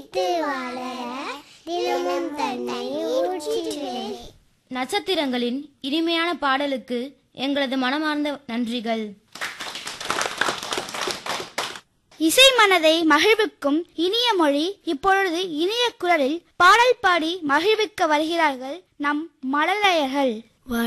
நீடித்து வளர தினமும் தன்னை ஊற்றிடுவேன் நட்சத்திரங்களின் இனிமையான பாடலுக்கு எங்களது மனமார்ந்த நன்றிகள் இசை மனதை மகிழ்விக்கும் இனிய மொழி இப்பொழுது இனிய குரலில் பாடல் பாடி மகிழ்விக்க வருகிறார்கள் நம் மழலையர்கள்